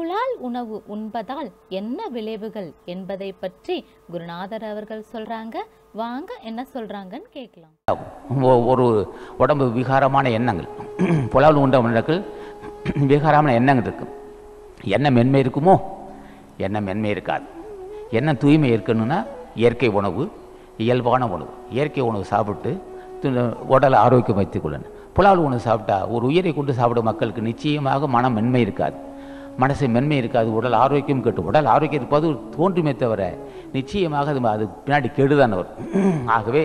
புலால் உணவு உண்பதால் என்ன விளைவுகள் என்பதை பற்றி குருநாதர் அவர்கள் சொல்றாங்க வாங்க என்ன சொல்றாங்கன்னு கேட்கலாம் ஒ- ஒரு உடம்பு விகாரமான எண்ணங்கள் புலால் உண்ட உணர்கள் விகாரமான எண்ணங்கள் இருக்கும் எண்ணம் மென்மை இருக்குமோ எண்ணம் மென்மை இருக்காது எண்ணம் தூய்மை இருக்கணும்னா இயற்கை உணவு இயல்பான உணவு இயற்கை உணவு சாப்பிட்டு து- உடலை ஆரோக்கியம் வைத்துக் கொள்ளணும் புலால் உணவு சாப்பிட்டா ஒரு உயிரை கொண்டு சாப்பிடும் மக்களுக்கு நிச்சயமாக மனம் மென்மை இருக்காது மனசு மென்மை இருக்காது உடல் ஆரோக்கியம் கெட்டு உடல் ஆரோக்கியம் இருப்பது தோன்றுமே தவிர நிச்சயமாக அது அது பின்னாடி கெடுதான் வரும் ஆகவே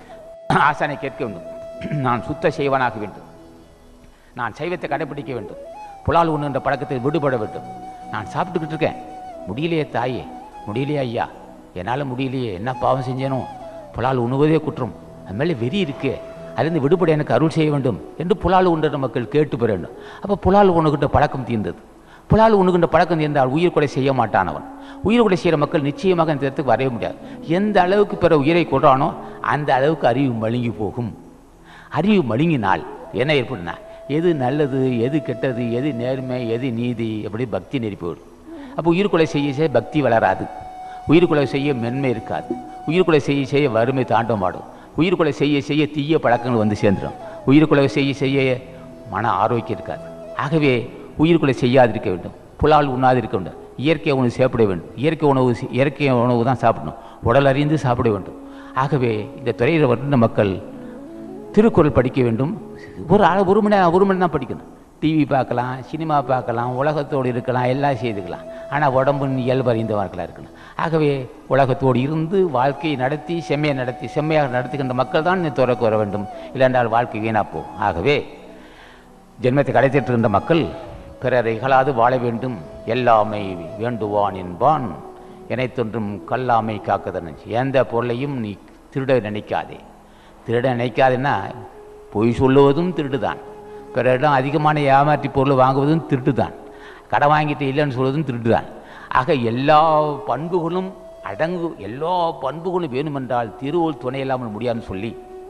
ஆசானை கேட்க வேண்டும் நான் சுத்த செய்வனாக வேண்டும் நான் சைவத்தை கடைபிடிக்க வேண்டும் புலால் உண்ணுன்ற பழக்கத்தை விடுபட வேண்டும் நான் சாப்பிட்டுக்கிட்டு இருக்கேன் முடியலையே தாயே முடியலையே ஐயா என்னால் முடியலையே என்ன பாவம் செஞ்சேனோ புலால் உண்ணுவதே குற்றம் அது மேலே வெறி இருக்கே அதிலிருந்து விடுபட எனக்கு அருள் செய்ய வேண்டும் என்று புலால் உண்ணுற மக்கள் கேட்டு பெற வேண்டும் அப்போ புலால் உண்ணுகின்ற பழக்கம் தீர்ந்தது புலால் உண்ணுகின்ற பழக்கம் தீர்ந்தால் உயிர் கொலை செய்ய மாட்டான் அவன் உயிர் கொலை செய்கிற மக்கள் நிச்சயமாக இந்த இடத்துக்கு வரவே முடியாது எந்த அளவுக்கு பிற உயிரை கொள்றானோ அந்த அளவுக்கு அறிவு மழுங்கி போகும் அறிவு மழுங்கினால் என்ன ஏற்படுனா எது நல்லது எது கெட்டது எது நேர்மை எது நீதி அப்படி பக்தி நெறி போயிடும் அப்போ உயிர்கொலை செய்ய செய்ய பக்தி வளராது உயிர்கொலை செய்ய மென்மை இருக்காது உயிர்கொலை செய்ய செய்ய வறுமை தாண்டமாடும் உயிர்கொலை செய்ய செய்ய தீய பழக்கங்கள் வந்து சேர்ந்துடும் உயிர்கொலை செய்ய செய்ய மன ஆரோக்கியம் இருக்காது ஆகவே உயிர்கொலை செய்யாதிருக்க வேண்டும் புலால் உண்ணாதிருக்க வேண்டும் இயற்கை உணவு சாப்பிட வேண்டும் இயற்கை உணவு சி- இயற்கை உணவு தான் சாப்பிடணும் உடல் அறிந்து சாப்பிட வேண்டும் ஆகவே இந்த துறையில் வருகின்ற மக்கள் திருக்குறள் படிக்க வேண்டும் ஒரு ஆள் ஒரு மணி நேரம் ஒரு மணி தான் படிக்கணும் டிவி பார்க்கலாம் சினிமா பார்க்கலாம் உலகத்தோடு இருக்கலாம் எல்லாம் செய்துக்கலாம் ஆனால் உடம்பின் இயல்பு அறிந்தவர்களாக இருக்கணும் ஆகவே உலகத்தோடு இருந்து வாழ்க்கையை நடத்தி செம்மையை நடத்தி செம்மையாக நடத்துகின்ற மக்கள் தான் இந்த துறைக்கு வர வேண்டும் இல்லைன்றால் வாழ்க்கை வீணாக போகும் ஆகவே ஜென்மத்தை கடைத்திருக்கின்ற மக்கள் பிறரை இகழாது வாழ வேண்டும் எல்லாமை வேண்டுவான் என்பான் எனைத்தொன்றும் கல்லாமை காக்கதன் எந்த பொருளையும் நீ திருட நினைக்காதே திருட நினைக்காதேன்னா பொய் சொல்லுவதும் திருடுதான் பிறரிடம் அதிகமான ஏமாற்றி பொருள் வாங்குவதும் திருட்டுதான் கடன் வாங்கிட்டு இல்லைன்னு சொல்வதும் திருட்டுதான் ஆக எல்லா பண்புகளும் அடங்கு எல்லா பண்புகளும் வேணுமென்றால் திருவள்ளுவர் துணை இல்லாமல் முடியாதுன்னு சொல்லி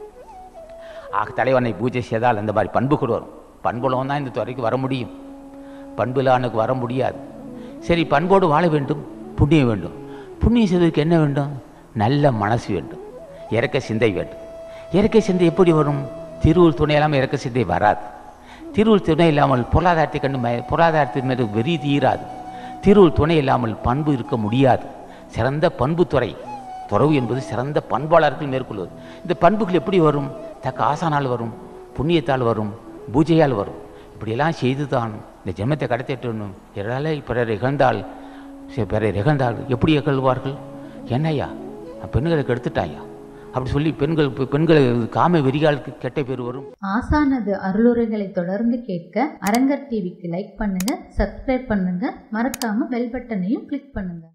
ஆக தலைவனை பூஜை செய்தால் அந்த மாதிரி பண்புகள் வரும் பண்புள்ளவன் தான் இந்த துறைக்கு வர முடியும் பண்புலானுக்கு வர முடியாது சரி பண்போடு வாழ வேண்டும் புண்ணியம் வேண்டும் புண்ணியம் செய்வதற்கு என்ன வேண்டும் நல்ல மனசு வேண்டும் இறக்க சிந்தை வேண்டும் இறக்க சிந்தை எப்படி வரும் திருவுள் துணை இல்லாமல் இறக்க சிந்தை வராது திருவுள் துணை இல்லாமல் பொருளாதாரத்தை கண்டு மய பொருளாதாரத்தின் மீது வெறி தீராது திருவுள் துணை இல்லாமல் பண்பு இருக்க முடியாது சிறந்த பண்புத்துறை துறவு என்பது சிறந்த பண்பாளர்கள் மேற்கொள்வது இந்த பண்புகள் எப்படி வரும் தக்க ஆசானால் வரும் புண்ணியத்தால் வரும் பூஜையால் வரும் இப்படியெல்லாம் செய்து தான் இந்த ஜென்மத்தை கடத்திட்டணும் இதனால் பிறர் இகழ்ந்தால் சரி, பிறர் இகழ்ந்தால் எப்படி இகழ்வார்கள் என்னய்யா பெண்களுக்கு எடுத்துட்டாயா அப்படி சொல்லி பெண்கள் பெண்களை காம வெறிகாலுக்கு கெட்ட பேர் வரும் ஆசானது அருளுரைகளை தொடர்ந்து கேட்க அரங்கர் டிவிக்கு லைக் பண்ணுங்க சப்ஸ்கிரைப் பண்ணுங்க மறக்காம பெல் பட்டனையும் கிளிக் பண்ணுங்க